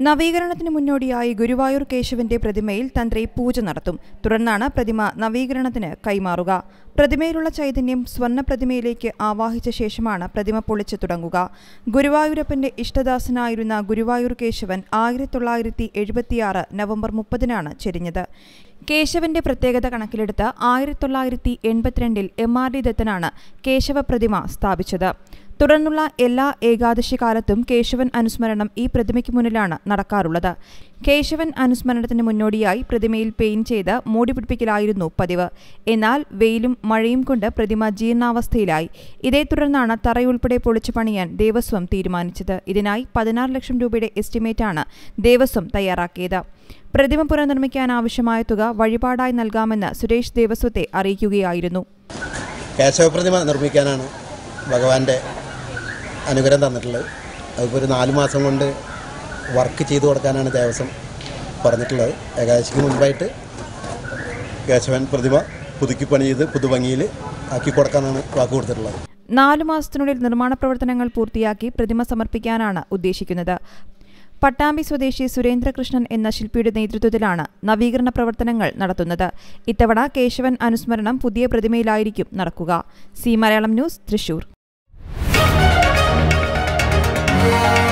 നവീകരണത്തിന് മുന്നോടിയായി ഗുരുവായൂർ കേശവന്റെ പ്രതിമയിൽ തന്ത്രി പൂജ നടത്തും തുടർന്നാണ് പ്രതിമ നവീകരണത്തിന് കൈമാറുക പ്രതിമയിലുള്ള ചൈതന്യം സ്വർണ്ണ പ്രതിമയിലേക്ക് ആവാഹിച്ച ശേഷമാണ് പ്രതിമ പൊളിച്ചു തുടങ്ങുക ഗുരുവായൂരപ്പന്റെ ഇഷ്ടദാസനായിരുന്ന ഗുരുവായൂർ കേശവൻ ആയിരത്തി തൊള്ളായിരത്തി എഴുപത്തിയാറ് നവംബർ മുപ്പതിനാണ് ചെരിഞ്ഞത് കേശവന്റെ പ്രത്യേകത കണക്കിലെടുത്ത് ആയിരത്തി തൊള്ളായിരത്തി എൺപത്തിരണ്ടിൽ എം ആർ ഡി ദത്തനാണ് കേശവ പ്രതിമ സ്ഥാപിച്ചത് തുടർന്നുള്ള എല്ലാ ഏകാദശി കാലത്തും കേശവൻ അനുസ്മരണം ഈ പ്രതിമയ്ക്ക് മുന്നിലാണ് നടക്കാറുള്ളത് കേശവൻ അനുസ്മരണത്തിന് മുന്നോടിയായി പ്രതിമയിൽ പെയിന്റ് ചെയ്ത് മൂടി പിടിപ്പിക്കലായിരുന്നു പതിവ് എന്നാൽ വെയിലും മഴയും കൊണ്ട് പ്രതിമ ജീർണാവസ്ഥയിലായി ഇതേ തുടർന്നാണ് തറയുൾപ്പെടെ പൊളിച്ചു പണിയാൻ ദേവസ്വം തീരുമാനിച്ചത് ഇതിനായി പതിനാറ് ലക്ഷം രൂപയുടെ എസ്റ്റിമേറ്റാണ് ദേവസ്വം തയ്യാറാക്കിയത് പ്രതിമ പുനർനിർമ്മിക്കാൻ ആവശ്യമായ തുക വഴിപാടായി നൽകാമെന്ന് സുരേഷ് ദേവസ്വത്തെ അറിയിക്കുകയായിരുന്നു കേശവപ്രതിമ നിർമ്മിക്കാനാണ് ഭഗവാന്റെ അനുഗ്രഹം തന്നിട്ടുള്ളത് അതിപ്പോൾ ഒരു നാല് മാസം കൊണ്ട് വർക്ക് ചെയ്തു കൊടുക്കാനാണ് ദേവസ്വം പറഞ്ഞിട്ടുള്ളത് ഏകാദശിക്ക് മുൻപായിട്ട് കേശവൻ പ്രതിമ പുതുക്കി പണി ചെയ്ത് പുതുഭംഗിയിൽ ആക്കി കൊടുക്കാനാണ് വാക്ക് കൊടുത്തിട്ടുള്ളത് നാലു മാസത്തിനുള്ളിൽ നിർമ്മാണ പ്രവർത്തനങ്ങൾ പൂർത്തിയാക്കി പ്രതിമ സമർപ്പിക്കാനാണ് ഉദ്ദേശിക്കുന്നത് പട്ടാമ്പി സ്വദേശി സുരേന്ദ്രകൃഷ്ണൻ എന്ന ശില്പിയുടെ നേതൃത്വത്തിലാണ് നവീകരണ പ്രവർത്തനങ്ങൾ നടത്തുന്നത് ഇത്തവണ കേശവൻ അനുസ്മരണം പുതിയ പ്രതിമയിലായിരിക്കും നടക്കുക സി മലയാളം ന്യൂസ് തൃശൂർ